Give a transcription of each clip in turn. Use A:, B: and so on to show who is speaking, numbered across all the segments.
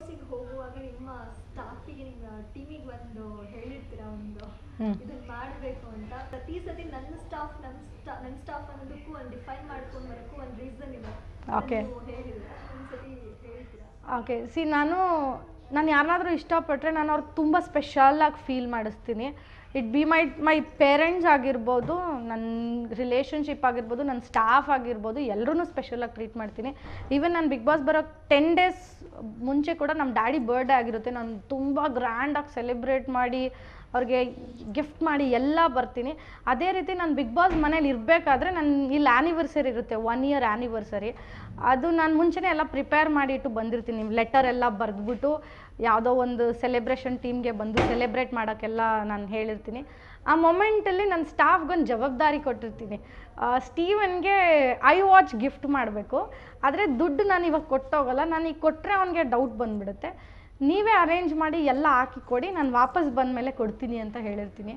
A: ಗೆ ಹೋಗುವಾಗ ನಿಮ್ಮ ಸ್ಟಾಫಿಗೆ ನಿಮ್ಮ ಟೀಮಿಗೆ ಒಂದು ಹೇಳಿರ್ತೀರಾ ಒಂದು
B: ಹ್ಮ್.
A: ಇದನ್ನ ಮಾಡಬೇಕು ಅಂತ ಪ್ರತಿ ಸತಿ ನನ್ನ ಸ್ಟಾಫ್ ನನ್ನ ಸ್ಟಾ ನನ್ನ ಸ್ಟಾಫ್ ಅನ್ನೋದಕ್ಕೂ ಒಂದು ಡಿಫೈನ್ ಮಾಡ್ಕೊಂಡು ಬರೋಕ್ಕೂ ಒಂದು ರೀಸನ್ ಇದೆ
B: Okay.
A: ನೀವು ಹೇಳಿದ್ರೆ ಒಂದ್ಸತಿ ಹೇಳ್ತೀರಾ
B: ಓಕೆ ಸಿ ನಾನು ನಾನು ಯಾರನ್ನಾದ್ರೂ ಇಷ್ಟಪಟ್ಟರೆ ನಾನು ಅವ್ರಿಗೆ ತುಂಬ ಸ್ಪೆಷಲಾಗಿ ಫೀಲ್ ಮಾಡಿಸ್ತೀನಿ it be my my parents ಆಗಿರ್ಬೋದು ನನ್ನ ರಿಲೇಷನ್ಶಿಪ್ ಆಗಿರ್ಬೋದು ನನ್ನ ಸ್ಟಾಫ್ ಆಗಿರ್ಬೋದು ಎಲ್ಲರೂ ಸ್ಪೆಷಲಾಗಿ ಟ್ರೀಟ್ ಮಾಡ್ತೀನಿ ಈವನ್ ನಾನು ಬಿಗ್ ಬಾಸ್ ಬರೋ ಟೆನ್ ಡೇಸ್ ಮುಂಚೆ ಕೂಡ ನಮ್ಮ ಡ್ಯಾಡಿ ಬರ್ಡೇ ಆಗಿರುತ್ತೆ ನಾನು ತುಂಬ ಗ್ರ್ಯಾಂಡಾಗಿ ಸೆಲೆಬ್ರೇಟ್ ಮಾಡಿ ಅವ್ರಿಗೆ ಗಿಫ್ಟ್ ಮಾಡಿ ಎಲ್ಲ ಬರ್ತೀನಿ ಅದೇ ರೀತಿ ನಾನು ಬಿಗ್ ಬಾಸ್ ಮನೇಲಿ ಇರಬೇಕಾದ್ರೆ ನನ್ನ ಇಲ್ಲಿ ಆ್ಯನಿವರ್ಸರಿ ಇರುತ್ತೆ ಒನ್ ಇಯರ್ ಆ್ಯನಿವರ್ಸರಿ ಅದು ನಾನು ಮುಂಚೆನೇ ಎಲ್ಲ ಪ್ರಿಪೇರ್ ಮಾಡಿ ಇಟ್ಟು ಬಂದಿರ್ತೀನಿ ಲೆಟರ್ ಎಲ್ಲ ಬರೆದ್ಬಿಟ್ಟು ಯಾವುದೋ ಒಂದು ಸೆಲೆಬ್ರೇಷನ್ ಟೀಮ್ಗೆ ಬಂದು ಸೆಲೆಬ್ರೇಟ್ ಮಾಡೋಕ್ಕೆಲ್ಲ ನಾನು ಹೇಳಿರ್ತೀನಿ ಆ ಮೊಮೆಂಟಲ್ಲಿ ನನ್ನ ಸ್ಟಾಫ್ಗೊಂದು ಜವಾಬ್ದಾರಿ ಕೊಟ್ಟಿರ್ತೀನಿ ಆ, ಸ್ಟೀವನ್ಗೆ ಐ ವಾಚ್ ಗಿಫ್ಟ್ ಮಾಡಬೇಕು ಆದರೆ ದುಡ್ಡು ನಾನು ಇವಾಗ ಕೊಟ್ಟೋಗಲ್ಲ ನಾನು ಈಗ ಕೊಟ್ಟರೆ ಅವನಿಗೆ ಡೌಟ್ ಬಂದುಬಿಡುತ್ತೆ ನೀವೇ ಅರೇಂಜ್ ಮಾಡಿ ಎಲ್ಲ ಹಾಕಿ ಕೊಡಿ ನಾನು ವಾಪಸ್ ಬಂದಮೇಲೆ ಕೊಡ್ತೀನಿ ಅಂತ ಹೇಳಿರ್ತೀನಿ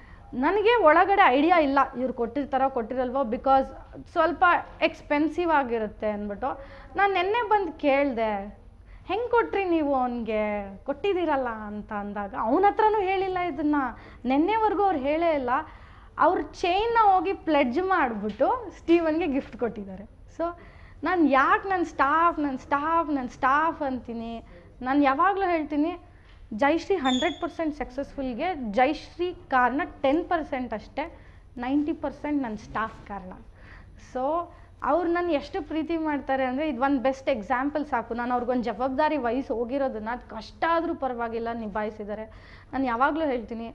B: ನನಗೆ ಒಳಗಡೆ ಐಡಿಯಾ ಇಲ್ಲ ಇವ್ರು ಕೊಟ್ಟಿರ್ತಾರೋ ಕೊಟ್ಟಿರಲ್ವೋ ಬಿಕಾಸ್ ಸ್ವಲ್ಪ ಎಕ್ಸ್ಪೆನ್ಸಿವ್ ಆಗಿರುತ್ತೆ ಅಂದ್ಬಿಟ್ಟು ನಾನು ನಿನ್ನೆ ಬಂದು ಕೇಳಿದೆ ಹೆಂಗೆ ಕೊಟ್ರಿ ನೀವು ಅವನಿಗೆ ಕೊಟ್ಟಿದ್ದೀರಲ್ಲ ಅಂತ ಅಂದಾಗ ಅವನ ಹತ್ರನೂ ಹೇಳಿಲ್ಲ ಇದನ್ನು ನಿನ್ನೆವರೆಗೂ ಅವ್ರು ಹೇಳೇ ಇಲ್ಲ ಅವ್ರ ಚೈನ್ನ ಹೋಗಿ ಪ್ಲೆಡ್ಜ್ ಮಾಡಿಬಿಟ್ಟು ಸ್ಟೀವನ್ಗೆ ಗಿಫ್ಟ್ ಕೊಟ್ಟಿದ್ದಾರೆ ಸೊ ನಾನು ಯಾಕೆ ನನ್ನ ಸ್ಟಾಫ್ ನನ್ನ ಸ್ಟಾಫ್ ನನ್ನ ಸ್ಟಾಫ್ ಅಂತೀನಿ ನಾನು ಯಾವಾಗಲೂ ಹೇಳ್ತೀನಿ ಜೈಶ್ರೀ ಹಂಡ್ರೆಡ್ ಪರ್ಸೆಂಟ್ ಸಕ್ಸಸ್ಫುಲ್ಗೆ ಜೈಶ್ರೀ ಕಾರಣ ಟೆನ್ ಪರ್ಸೆಂಟ್ ಅಷ್ಟೇ ನೈಂಟಿ ಪರ್ಸೆಂಟ್ ನನ್ನ ಸ್ಟಾಫ್ ಕಾರಣ ಸೊ ಅವ್ರು ನನ್ನ ಎಷ್ಟು ಪ್ರೀತಿ ಮಾಡ್ತಾರೆ ಅಂದರೆ ಇದು ಒಂದು ಬೆಸ್ಟ್ ಎಕ್ಸಾಂಪಲ್ ಸಾಕು ನಾನು ಅವ್ರಿಗೊಂದು ಜವಾಬ್ದಾರಿ ವಹಿಸಿ ಹೋಗಿರೋದನ್ನ ಅದು ಕಷ್ಟ ಆದರೂ ಪರವಾಗಿಲ್ಲ ನಿಭಾಯಿಸಿದ್ದಾರೆ ನಾನು ಯಾವಾಗಲೂ ಹೇಳ್ತೀನಿ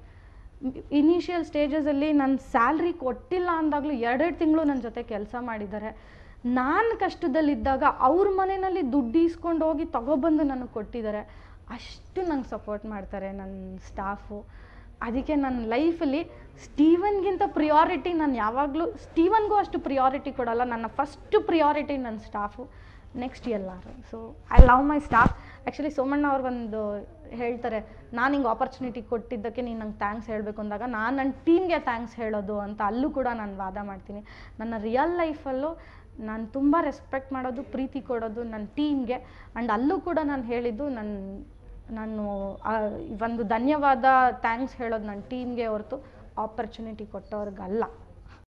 B: ಇನಿಷಿಯಲ್ ಸ್ಟೇಜಸಲ್ಲಿ ನನ್ನ ಸ್ಯಾಲ್ರಿ ಕೊಟ್ಟಿಲ್ಲ ಅಂದಾಗಲೂ ಎರಡೆರಡು ತಿಂಗಳು ನನ್ನ ಜೊತೆ ಕೆಲಸ ಮಾಡಿದ್ದಾರೆ ನಾನು ಕಷ್ಟದಲ್ಲಿದ್ದಾಗ ಅವ್ರ ಮನೆಯಲ್ಲಿ ದುಡ್ಡು ಈಸ್ಕೊಂಡು ಹೋಗಿ ತಗೊಬಂದು ನನಗೆ ಕೊಟ್ಟಿದ್ದಾರೆ ಅಷ್ಟು ನಂಗೆ ಸಪೋರ್ಟ್ ಮಾಡ್ತಾರೆ ನನ್ನ ಸ್ಟಾಫು ಅದಕ್ಕೆ ನನ್ನ ಲೈಫಲ್ಲಿ ಸ್ಟೀವನ್ಗಿಂತ ಪ್ರಿಯಾರಿಟಿ ನಾನು ಯಾವಾಗಲೂ ಸ್ಟೀವನ್ಗೂ ಅಷ್ಟು ಪ್ರಿಯಾರಿಟಿ ಕೊಡಲ್ಲ ನನ್ನ ಫಸ್ಟ್ ಪ್ರಿಯಾರಿಟಿ ನನ್ನ ಸ್ಟಾಫು ನೆಕ್ಸ್ಟ್ ಎಲ್ಲರೂ so I love my staff actually Somanna ಅವ್ರು ಒಂದು ಹೇಳ್ತಾರೆ ನಾನು ಹಿಂಗೆ ಆಪರ್ಚುನಿಟಿ ಕೊಟ್ಟಿದ್ದಕ್ಕೆ ನೀನು ನಂಗೆ ಥ್ಯಾಂಕ್ಸ್ ಹೇಳಬೇಕು ಅಂದಾಗ ನಾನು ನನ್ನ ಟೀಮ್ಗೆ ಥ್ಯಾಂಕ್ಸ್ ಹೇಳೋದು ಅಂತ ಅಲ್ಲೂ ಕೂಡ ನಾನು ವಾದ ಮಾಡ್ತೀನಿ ನನ್ನ ರಿಯಲ್ ಲೈಫಲ್ಲೂ ನಾನು ತುಂಬ ರೆಸ್ಪೆಕ್ಟ್ ಮಾಡೋದು ಪ್ರೀತಿ ಕೊಡೋದು ನನ್ನ ಟೀಮ್ಗೆ ಆ್ಯಂಡ್ ಅಲ್ಲೂ ಕೂಡ ನಾನು ಹೇಳಿದ್ದು ನನ್ನ ನಾನು ಆ ಒಂದು ಧನ್ಯವಾದ ಥ್ಯಾಂಕ್ಸ್ ಹೇಳೋದು ನನ್ನ ಟೀಮ್ಗೆ ಹೊರತು ಆಪರ್ಚುನಿಟಿ ಕೊಟ್ಟವ್ರಿಗಲ್ಲ